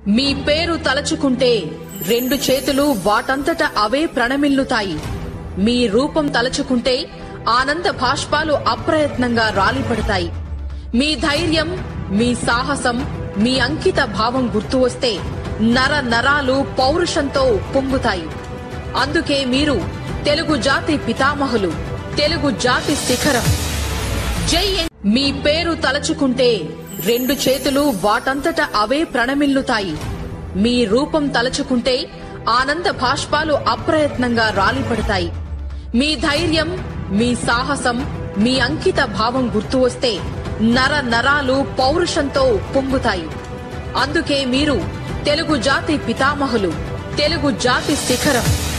మీ పేరు తలచుకుంటే రెండు చేతులు వాటంతట అవే ప్రణమిల్లుతాయి మీ రూపం తలచుకుంటే ఆనంద భాష్పాలు అప్రయత్నంగా రాలిపడతాయి మీ ధైర్యం మీ సాహసం మీ అంకిత భావం గుర్తు వస్తే నర నరాలు పౌరుషంతో పొంగుతాయి అందుకే మీరు తెలుగు జాతి పితామహులు తెలుగు జాతి శిఖరం జై ఎన్- మీ పేరు తలచుకుంటే రెండు చేతులు వాటంతట అవే ప్రణమిల్లుతాయి మీ రూపం తలచుకుంటే ఆనంద భాష్పాలు అప్రయత్నంగా రాలిపడతాయి మీ ధైర్యం మీ సాహసం మీ అంకిత భావం గుర్తు వస్తే నర నరాలు పౌరుషంతో పొంగుతాయి అందుకే మీరు తెలుగు జాతి పితామహులు తెలుగు జాతి శిఖరం